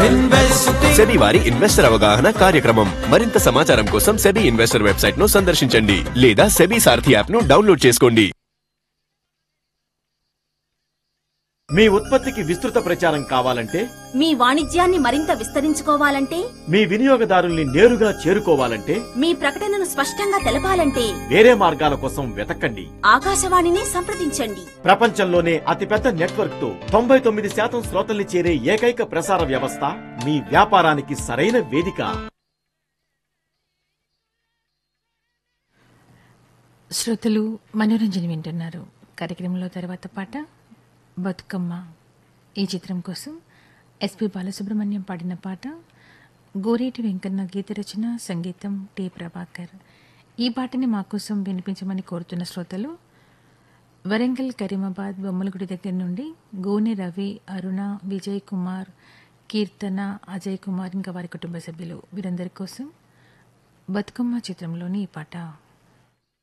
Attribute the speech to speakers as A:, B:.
A: SEBI వారి investor అవగాహన కార్యక్రమం మరింత సమాచారం కోసం సెబీ ఇన్వెస్టర్ వెబ్సైట్ ను సందర్శించండి లేదా సెబీ సారథి యాప్ ను డౌన్లోడ్ చేసుకోండి
B: మీ ఉత్పత్తికి విస్తృత ప్రచారం కావాలంటే
C: మీ వాణిజ్యాన్ని మరింత విస్తరించుకోవాలంటే
B: మీ వినియోగదారుల్ని నేరుగా చేరుకోవాలంటే
C: మీ ప్రకటనను స్పష్టంగా తెలపాలంటే
B: వేరే మార్గాల కోసం వెతకండి
C: ఆకాశవాణిని సంప్రదించండి
B: ప్రపంచంలోనే అతిపెద్ద నెట్వర్క్ తో తొంభై తొమ్మిది శాతం శ్రోతల్ని చేరే ఏకైక ప్రసార వ్యవస్థ మీ వ్యాపారానికి సరైన వేదిక
D: శ్రోతలు మనోరంజన వింటున్నారు కార్యక్రమంలో తర్వాత పాట బతుకమ్మ ఈ చిత్రం కోసం ఎస్పి బాలసుబ్రహ్మణ్యం పాడిన పాట గోరేటి వెంకన్న గీత రచన సంగీతం టి ప్రభాకర్ ఈ పాటని మా కోసం వినిపించమని కోరుతున్న శ్రోతలు వరంగల్ కరీమాబాద్ బొమ్మలగుడి దగ్గర నుండి గోనె రవి అరుణ విజయ్ కుమార్ కీర్తన అజయ్ కుమార్ ఇంకా వారి కుటుంబ సభ్యులు వీరందరి కోసం బతుకమ్మ చిత్రంలోని ఈ పాట